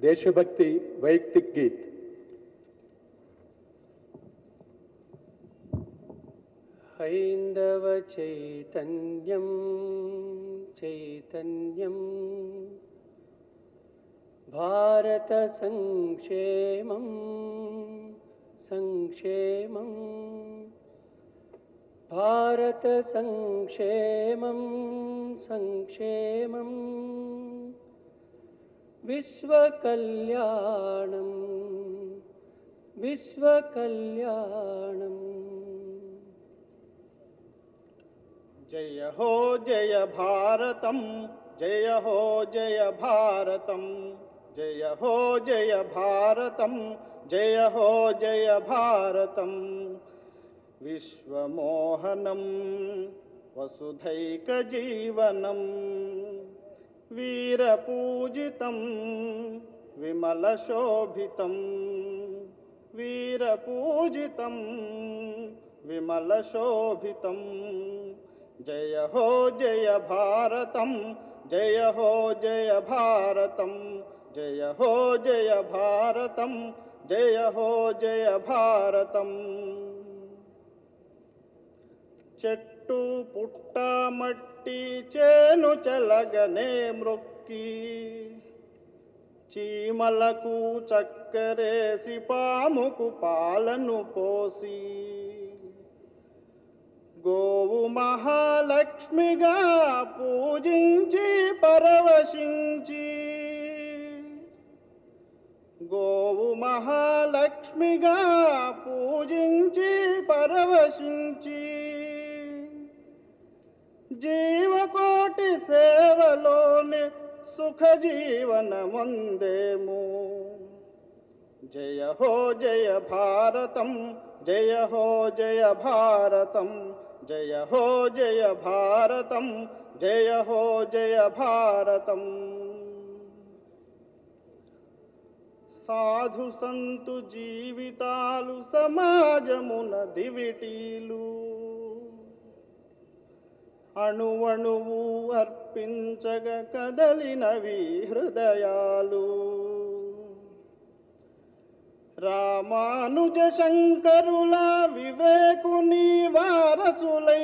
देशभक्ति वैयक्तिक गीत హైందవ చైతన్యం చైతన్యం భారత సంక్షేమం సంక్షేమం భారత సంక్షేమం సంక్షేమం విశ్వకల్యాణం విశ్వకల్యాణం జయ హో జయ భారతం జయ హో జయ భారతం జయ హో జయ భారతం జయ హో జయ భారతం విశ్వమోహనం వసుధైకజీవనం వీరపూజితం విమలశోభితం వీరపూజితం విమలశోభితం జయ హో జయ భారతం జయ హో జయ భారతం జయ హో జయ భారతం జయ హో జయ భారతం చెట్టు పుట్ట మట్టి చేను చెలగనే మ్రొక్కి చీమలకు చక్కరేసి పాముకు పాలను పోసి గోవు మహాలక్ష్మిగా పూజించి పరవశించి గోవు మహాలక్ష్మిగా పూజించి పరవశించి జీవకోటి సేవలోని సుఖ జీవనముందేము జయ హో జయ భారతం జయ హో జయ భారతం జయ హో జయ భారతం జయ హో జయ భారతం సాధు సంతు జీవితాలు సమాజమున దివిటీలు అణువణువు అర్పించగ కదలినవి హృదయాలు రామానుజ శంకరుల వివేకుని వారసులై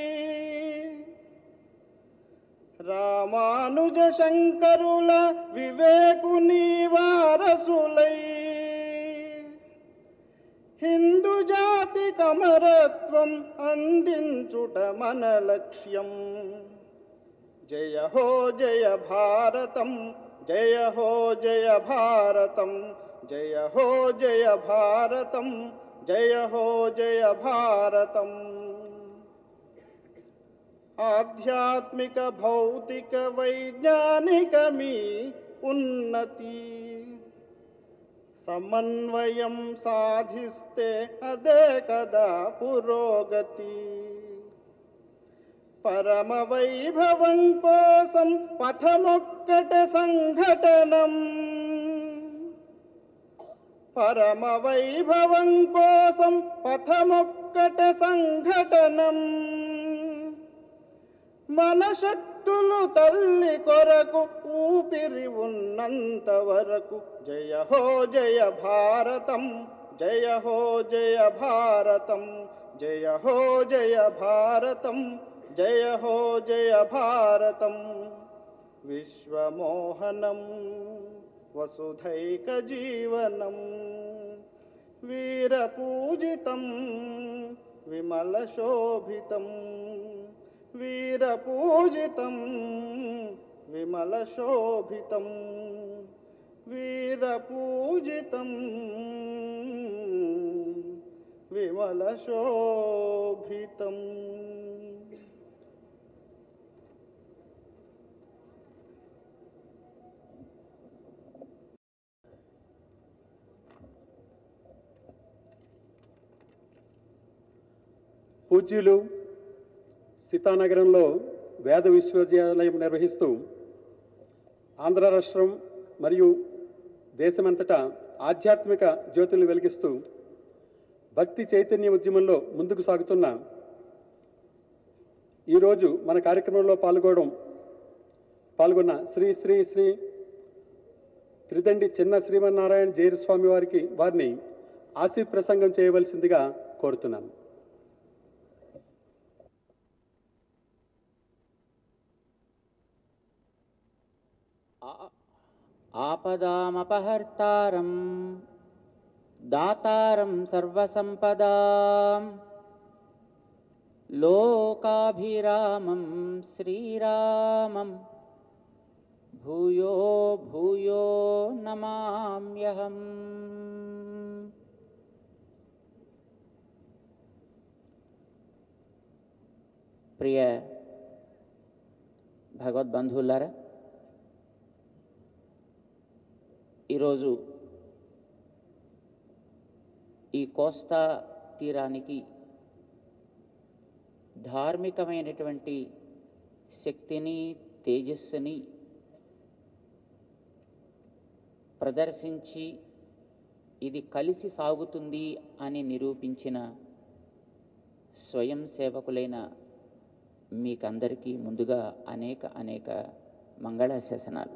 రామానుజ శంకరుల వివేకుని వారసులై హిందూ జాతి కమరత్వం అందించుట మన లక్ష్యం జయ హో జయ భారతం జయ హో జయ భారతం జయ హో జయ భారతం జయ హో జయ భారతం ఆధ్యాత్మిక భౌతిక వైజ్ఞానిక మీ ఉన్నతి సమన్వయం సాధిస్తే అదే కదా పురోగతి పరమ వైభవం కోసం పథమొక్కట సంఘటనం పరమ వైభవం కోసం పథమొక్కట సంఘటనం మన శక్తులు తల్లి కొరకు ఊపిరి ఉన్నంత వరకు జయ హో జయ భారతం జయ హో జయ భారతం జయ హో జయ భారతం జయ హో జయ భారతం విశ్వమోహనం వసుధైక జీవనం వీరపూజితం విమలశోభితం వీరపూజితం విమలశోభితం వీరపూజితం విమలశోభితం పూజ్యులు సీతానగరంలో వేద విశ్వవిద్యాలయం నిర్వహిస్తూ ఆంధ్ర రాష్ట్రం మరియు దేశమంతటా ఆధ్యాత్మిక జ్యోతులను వెలిగిస్తూ భక్తి చైతన్య ఉద్యమంలో ముందుకు సాగుతున్న ఈరోజు మన కార్యక్రమంలో పాల్గొనడం పాల్గొన్న శ్రీ శ్రీ శ్రీ త్రిదండి చిన్న శ్రీమన్నారాయణ జైరు స్వామి వారికి వారిని ఆశీ ప్రసంగం చేయవలసిందిగా కోరుతున్నాను ఆ- ఆపదామపహర్తారం దాతారం సర్వసంపదాం లోకాభిరామం శ్రీరామం భూయో భూయో నమామ్యహం ప్రియ భగవద్బంధువులారా ఈరోజు ఈ కోస్తా తీరానికి ధార్మికమైనటువంటి శక్తిని తేజస్సుని ప్రదర్శించి ఇది కలిసి సాగుతుంది అని నిరూపించిన స్వయం సేవకులైన మీకందరికీ ముందుగా అనేక అనేక మంగళాశాసనాలు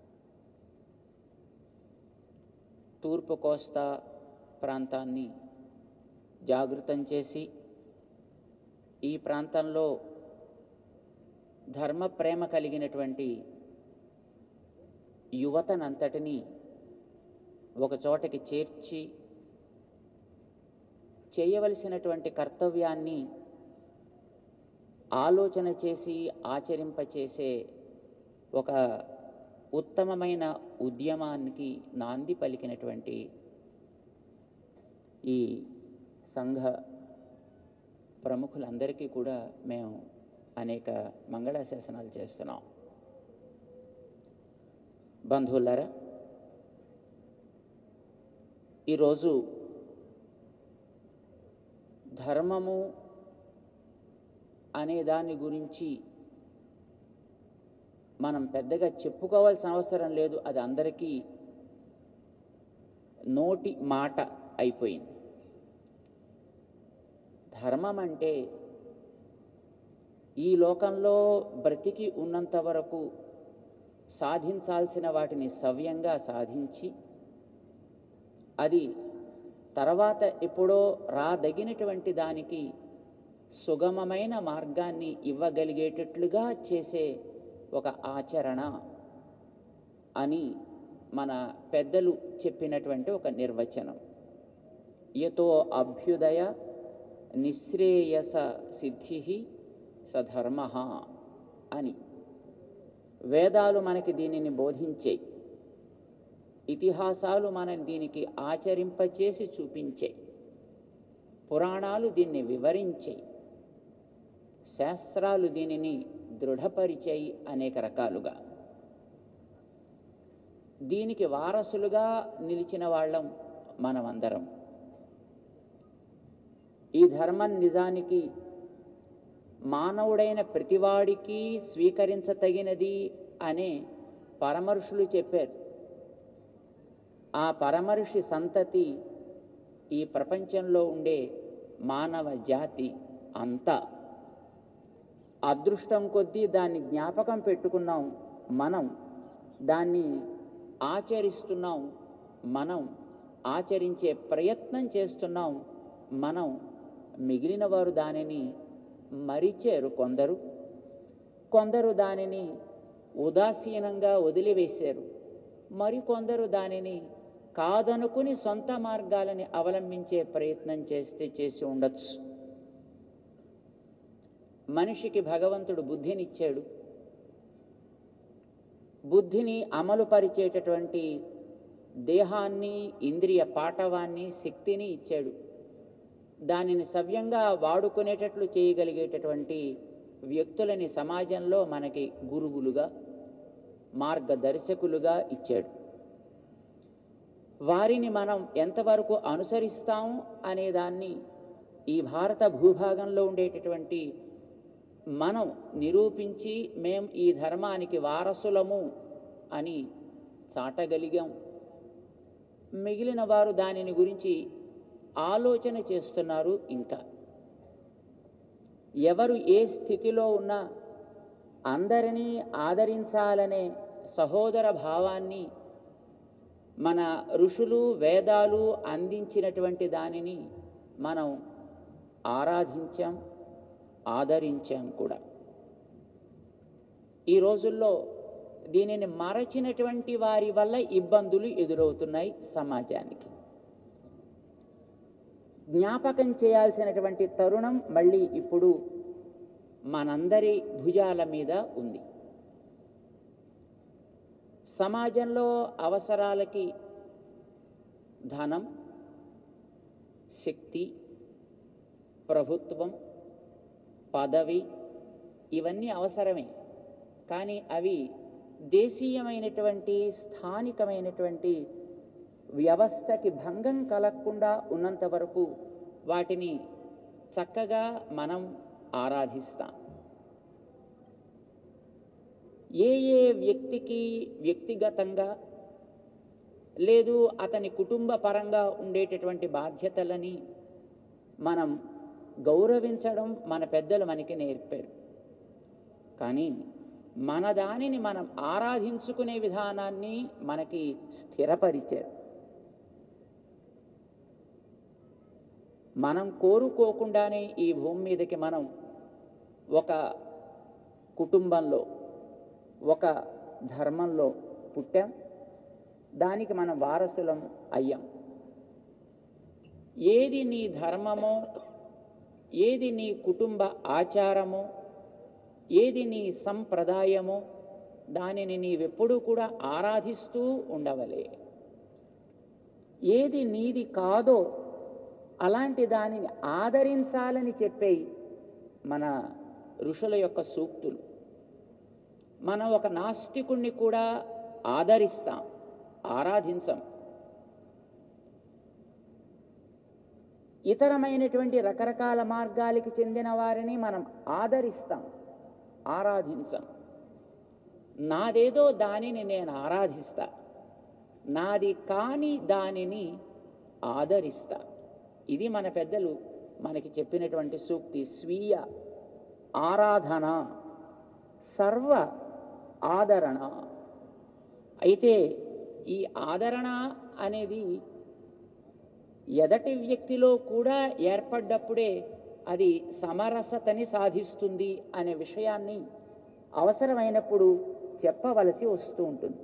తూర్పు కోస్తా ప్రాంతాన్ని జాగృతం చేసి ఈ ప్రాంతంలో ధర్మ ప్రేమ కలిగినటువంటి యువతనంతటినీ ఒక చోటకి చేర్చి చేయవలసినటువంటి కర్తవ్యాన్ని ఆలోచన చేసి ఆచరింపచేసే ఒక ఉత్తమమైన ఉద్యమానికి నాంది పలికినటువంటి ఈ సంఘ ప్రముఖులందరికీ కూడా మేము అనేక మంగళాశాసనాలు చేస్తున్నాం బంధువులారా ఈరోజు ధర్మము అనే దాని గురించి మనం పెద్దగా చెప్పుకోవాల్సిన అవసరం లేదు అది అందరికీ నోటి మాట అయిపోయింది ధర్మం అంటే ఈ లోకంలో బ్రతికి ఉన్నంత వరకు సాధించాల్సిన వాటిని సవ్యంగా సాధించి అది తర్వాత ఎప్పుడో రాదగినటువంటి దానికి సుగమమైన మార్గాన్ని ఇవ్వగలిగేటట్లుగా చేసే ఒక ఆచరణ అని మన పెద్దలు చెప్పినటువంటి ఒక నిర్వచనం యతో అభ్యుదయ నిశ్రేయస సిద్ధి సధర్మ అని వేదాలు మనకి దీనిని బోధించాయి ఇతిహాసాలు మన దీనికి ఆచరింపచేసి చూపించాయి పురాణాలు దీన్ని వివరించాయి శాస్త్రాలు దీనిని దృఢపరిచాయి అనేక రకాలుగా దీనికి వారసులుగా నిలిచిన వాళ్ళం మనమందరం ఈ ధర్మం నిజానికి మానవుడైన ప్రతివాడికి స్వీకరించతగినది అనే పరమర్షులు చెప్పారు ఆ పరమర్షి సంతతి ఈ ప్రపంచంలో ఉండే మానవ జాతి అంతా అదృష్టం కొద్దీ దాన్ని జ్ఞాపకం పెట్టుకున్నాం మనం దాన్ని ఆచరిస్తున్నాం మనం ఆచరించే ప్రయత్నం చేస్తున్నాం మనం మిగిలిన వారు దానిని మరిచారు కొందరు కొందరు దానిని ఉదాసీనంగా వదిలివేశారు మరికొందరు దానిని కాదనుకుని సొంత మార్గాలని అవలంబించే ప్రయత్నం చేస్తే చేసి ఉండొచ్చు మనిషికి భగవంతుడు బుద్ధినిచ్చాడు బుద్ధిని అమలు పరిచేటటువంటి దేహాన్ని ఇంద్రియ పాటవాన్ని శక్తిని ఇచ్చాడు దానిని సవ్యంగా వాడుకునేటట్లు చేయగలిగేటటువంటి వ్యక్తులని సమాజంలో మనకి గురువులుగా మార్గదర్శకులుగా ఇచ్చాడు వారిని మనం ఎంతవరకు అనుసరిస్తాం అనే దాన్ని ఈ భారత భూభాగంలో ఉండేటటువంటి మనం నిరూపించి మేం ఈ ధర్మానికి వారసులము అని చాటగలిగాం మిగిలిన వారు దానిని గురించి ఆలోచన చేస్తున్నారు ఇంకా ఎవరు ఏ స్థితిలో ఉన్నా అందరినీ ఆదరించాలనే సహోదర భావాన్ని మన ఋషులు వేదాలు అందించినటువంటి దానిని మనం ఆరాధించాం ఆదరించాం కూడా ఈ రోజుల్లో దీనిని మరచినటువంటి వారి వల్ల ఇబ్బందులు ఎదురవుతున్నాయి సమాజానికి జ్ఞాపకం చేయాల్సినటువంటి తరుణం మళ్ళీ ఇప్పుడు మనందరి భుజాల మీద ఉంది సమాజంలో అవసరాలకి ధనం శక్తి ప్రభుత్వం పదవి ఇవన్నీ అవసరమే కానీ అవి దేశీయమైనటువంటి స్థానికమైనటువంటి వ్యవస్థకి భంగం కలగకుండా ఉన్నంత వరకు వాటిని చక్కగా మనం ఆరాధిస్తాం ఏ ఏ వ్యక్తికి వ్యక్తిగతంగా లేదు అతని కుటుంబ పరంగా ఉండేటటువంటి బాధ్యతలని మనం గౌరవించడం మన పెద్దలు మనకి నేర్పారు కానీ మన దానిని మనం ఆరాధించుకునే విధానాన్ని మనకి స్థిరపరిచారు మనం కోరుకోకుండానే ఈ భూమి మీదకి మనం ఒక కుటుంబంలో ఒక ధర్మంలో పుట్టాం దానికి మనం వారసులం అయ్యాం ఏది నీ ధర్మమో ఏది నీ కుటుంబ ఆచారమో ఏది నీ సంప్రదాయమో దానిని నీవెప్పుడూ కూడా ఆరాధిస్తూ ఉండవలే ఏది నీది కాదో అలాంటి దానిని ఆదరించాలని చెప్పే మన ఋషుల యొక్క సూక్తులు మనం ఒక నాస్తికుణ్ణి కూడా ఆదరిస్తాం ఆరాధించం ఇతరమైనటువంటి రకరకాల మార్గాలకి చెందిన వారిని మనం ఆదరిస్తాం ఆరాధించం నాదేదో దానిని నేను ఆరాధిస్తా నాది కాని దానిని ఆదరిస్తా ఇది మన పెద్దలు మనకి చెప్పినటువంటి సూక్తి స్వీయ ఆరాధన సర్వ ఆదరణ అయితే ఈ ఆదరణ అనేది ఎదటి వ్యక్తిలో కూడా ఏర్పడ్డప్పుడే అది సమరసతని సాధిస్తుంది అనే విషయాన్ని అవసరమైనప్పుడు చెప్పవలసి వస్తూ ఉంటుంది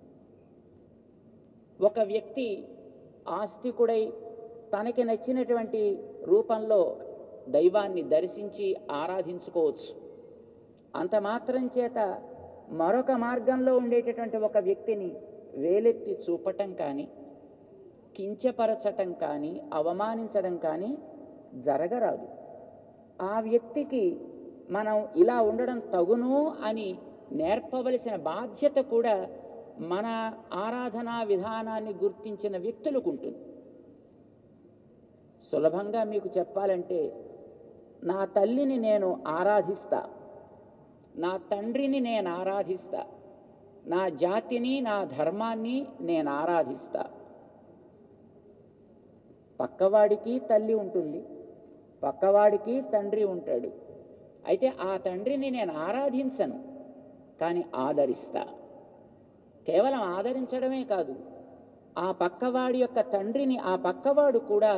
ఒక వ్యక్తి ఆస్తికుడై తనకి నచ్చినటువంటి రూపంలో దైవాన్ని దర్శించి ఆరాధించుకోవచ్చు అంత మాత్రం చేత మరొక మార్గంలో ఉండేటటువంటి ఒక వ్యక్తిని వేలెత్తి చూపటం కానీ కించపరచటం కానీ అవమానించడం కానీ జరగరాదు ఆ వ్యక్తికి మనం ఇలా ఉండడం తగును అని నేర్పవలసిన బాధ్యత కూడా మన ఆరాధనా విధానాన్ని గుర్తించిన వ్యక్తులకు ఉంటుంది సులభంగా మీకు చెప్పాలంటే నా తల్లిని నేను ఆరాధిస్తా నా తండ్రిని నేను ఆరాధిస్తా నా జాతిని నా ధర్మాన్ని నేను ఆరాధిస్తా పక్కవాడికి తల్లి ఉంటుంది పక్కవాడికి తండ్రి ఉంటాడు అయితే ఆ తండ్రిని నేను ఆరాధించను కానీ ఆదరిస్తా కేవలం ఆదరించడమే కాదు ఆ పక్కవాడి యొక్క తండ్రిని ఆ పక్కవాడు కూడా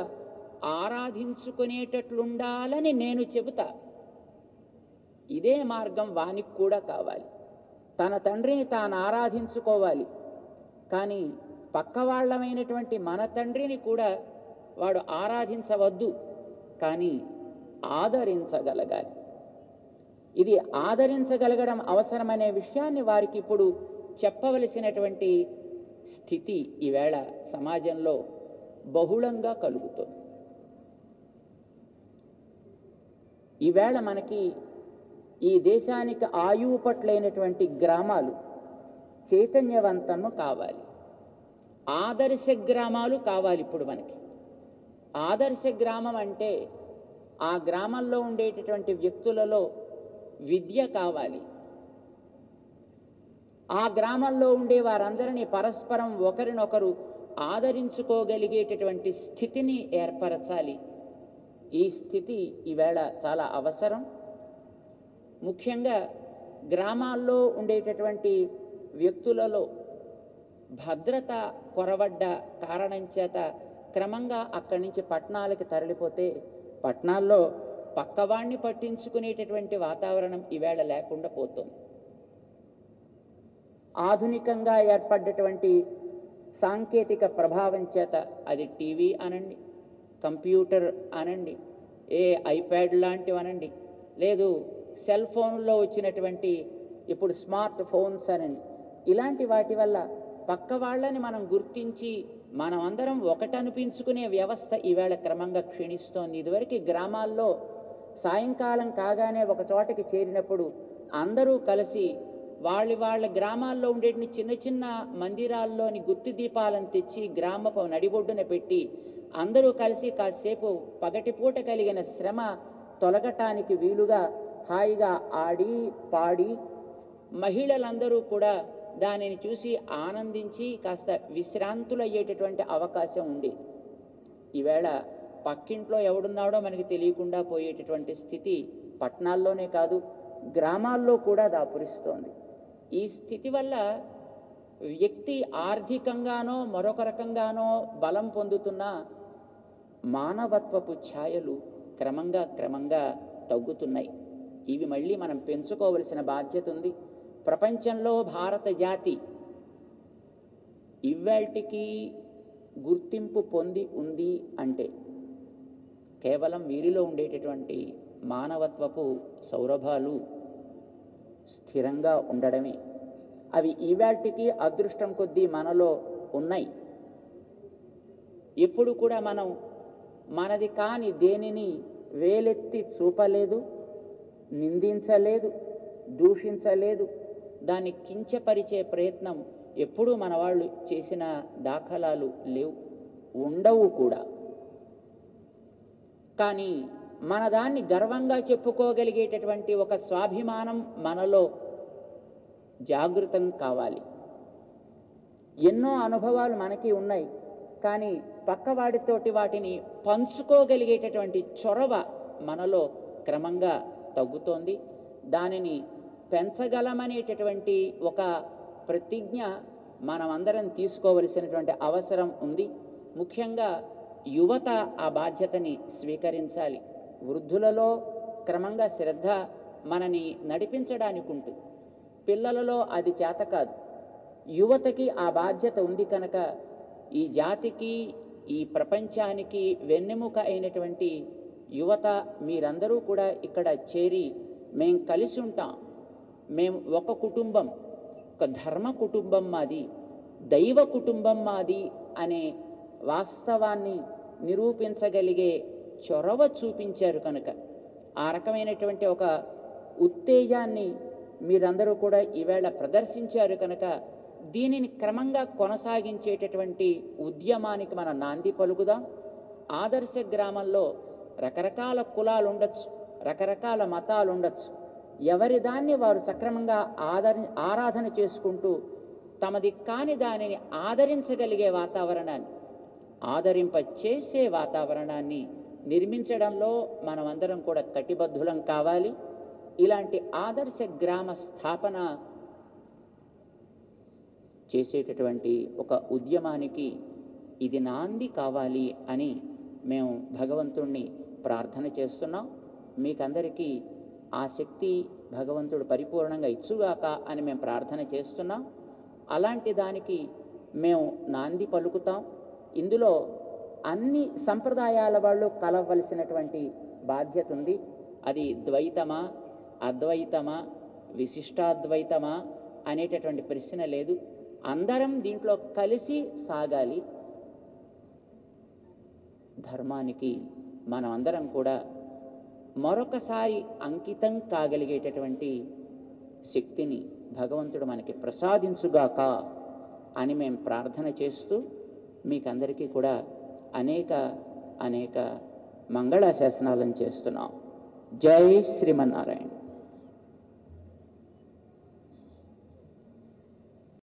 ఆరాధించుకునేటట్లుండాలని నేను చెబుతా ఇదే మార్గం వానికి కూడా కావాలి తన తండ్రిని తాను ఆరాధించుకోవాలి కానీ పక్కవాళ్ళమైనటువంటి మన తండ్రిని కూడా వాడు ఆరాధించవద్దు కానీ ఆదరించగలగాలి ఇది ఆదరించగలగడం అవసరమనే విషయాన్ని వారికి ఇప్పుడు చెప్పవలసినటువంటి స్థితి ఈవేళ సమాజంలో బహుళంగా కలుగుతుంది ఈవేళ మనకి ఈ దేశానికి ఆయువు పట్లైనటువంటి గ్రామాలు చైతన్యవంతము కావాలి ఆదర్శ గ్రామాలు కావాలి ఇప్పుడు మనకి ఆదర్శ గ్రామం అంటే ఆ గ్రామంలో ఉండేటటువంటి వ్యక్తులలో విద్య కావాలి ఆ గ్రామంలో ఉండే వారందరినీ పరస్పరం ఒకరినొకరు ఆదరించుకోగలిగేటటువంటి స్థితిని ఏర్పరచాలి ఈ స్థితి ఈవేళ చాలా అవసరం ముఖ్యంగా గ్రామాల్లో ఉండేటటువంటి వ్యక్తులలో భద్రత కొరవడ్డ కారణం చేత క్రమంగా అక్కడి నుంచి పట్టణాలకి తరలిపోతే పట్టణాల్లో పక్కవాణ్ణి పట్టించుకునేటటువంటి వాతావరణం ఈవేళ లేకుండా పోతుంది ఆధునికంగా ఏర్పడ్డటువంటి సాంకేతిక ప్రభావం చేత అది టీవీ అనండి కంప్యూటర్ అనండి ఏ ఐప్యాడ్ లాంటివి అనండి లేదు సెల్ ఫోన్లో వచ్చినటువంటి ఇప్పుడు స్మార్ట్ ఫోన్స్ అనండి ఇలాంటి వాటి వల్ల పక్క వాళ్ళని మనం గుర్తించి మనం అందరం ఒకటనిపించుకునే వ్యవస్థ ఈవేళ క్రమంగా క్షీణిస్తోంది ఇదివరకు గ్రామాల్లో సాయంకాలం కాగానే ఒక చోటకి చేరినప్పుడు అందరూ కలిసి వాళ్ళ వాళ్ళ గ్రామాల్లో ఉండే చిన్న చిన్న మందిరాల్లోని గుత్తి దీపాలను తెచ్చి గ్రామపు నడిబొడ్డున పెట్టి అందరూ కలిసి కాసేపు పగటిపూట కలిగిన శ్రమ తొలగటానికి వీలుగా హాయిగా ఆడి పాడి మహిళలందరూ కూడా దానిని చూసి ఆనందించి కాస్త విశ్రాంతులయ్యేటటువంటి అవకాశం ఉండేది ఈవేళ పక్కింట్లో ఎవడున్నాడో మనకి తెలియకుండా పోయేటటువంటి స్థితి పట్టణాల్లోనే కాదు గ్రామాల్లో కూడా దాపురిస్తోంది ఈ స్థితి వల్ల వ్యక్తి ఆర్థికంగానో మరొక రకంగానో బలం పొందుతున్న మానవత్వపు ఛాయలు క్రమంగా క్రమంగా తగ్గుతున్నాయి ఇవి మళ్ళీ మనం పెంచుకోవలసిన బాధ్యత ఉంది ప్రపంచంలో భారత జాతి ఇవాల్టికి గుర్తింపు పొంది ఉంది అంటే కేవలం వీరిలో ఉండేటటువంటి మానవత్వపు సౌరభాలు స్థిరంగా ఉండడమే అవి ఈవాటికి అదృష్టం కొద్దీ మనలో ఉన్నాయి ఎప్పుడు కూడా మనం మనది కాని దేనిని వేలెత్తి చూపలేదు నిందించలేదు దూషించలేదు దాన్ని కించపరిచే ప్రయత్నం ఎప్పుడూ మన వాళ్ళు చేసిన దాఖలాలు లేవు ఉండవు కూడా కానీ మన దాన్ని గర్వంగా చెప్పుకోగలిగేటటువంటి ఒక స్వాభిమానం మనలో జాగృతం కావాలి ఎన్నో అనుభవాలు మనకి ఉన్నాయి కానీ పక్కవాడితోటి వాటిని పంచుకోగలిగేటటువంటి చొరవ మనలో క్రమంగా తగ్గుతోంది దానిని పెంచగలమనేటటువంటి ఒక ప్రతిజ్ఞ మనమందరం తీసుకోవలసినటువంటి అవసరం ఉంది ముఖ్యంగా యువత ఆ బాధ్యతని స్వీకరించాలి వృద్ధులలో క్రమంగా శ్రద్ధ మనని నడిపించడానికి ఉంటుంది పిల్లలలో అది చేత కాదు యువతకి ఆ బాధ్యత ఉంది కనుక ఈ జాతికి ఈ ప్రపంచానికి వెన్నెముక అయినటువంటి యువత మీరందరూ కూడా ఇక్కడ చేరి మేం కలిసి ఉంటాం మేము ఒక కుటుంబం ఒక ధర్మ కుటుంబం మాది దైవ కుటుంబం మాది అనే వాస్తవాన్ని నిరూపించగలిగే చొరవ చూపించారు కనుక ఆ రకమైనటువంటి ఒక ఉత్తేజాన్ని మీరందరూ కూడా ఈవేళ ప్రదర్శించారు కనుక దీనిని క్రమంగా కొనసాగించేటటువంటి ఉద్యమానికి మనం నాంది పలుకుదాం ఆదర్శ గ్రామంలో రకరకాల కులాలు ఉండొచ్చు రకరకాల మతాలు ఉండొచ్చు ఎవరి దాన్ని వారు సక్రమంగా ఆదరి ఆరాధన చేసుకుంటూ తమది కాని దానిని ఆదరించగలిగే వాతావరణాన్ని ఆదరింప చేసే వాతావరణాన్ని నిర్మించడంలో మనమందరం కూడా కటిబద్ధులం కావాలి ఇలాంటి ఆదర్శ గ్రామ స్థాపన చేసేటటువంటి ఒక ఉద్యమానికి ఇది నాంది కావాలి అని మేము భగవంతుణ్ణి ప్రార్థన చేస్తున్నాం మీకందరికీ ఆ శక్తి భగవంతుడు పరిపూర్ణంగా ఇచ్చుగాక అని మేము ప్రార్థన చేస్తున్నాం అలాంటి దానికి మేము నాంది పలుకుతాం ఇందులో అన్ని సంప్రదాయాల వాళ్ళు కలవలసినటువంటి బాధ్యత ఉంది అది ద్వైతమా అద్వైతమా విశిష్టాద్వైతమా అనేటటువంటి ప్రశ్న లేదు అందరం దీంట్లో కలిసి సాగాలి ధర్మానికి మనం అందరం కూడా మరొకసారి అంకితం కాగలిగేటటువంటి శక్తిని భగవంతుడు మనకి ప్రసాదించుగాక అని మేము ప్రార్థన చేస్తూ మీకందరికీ కూడా అనేక అనేక మంగళాశాసనాలను చేస్తున్నాం జై శ్రీమన్నారాయణ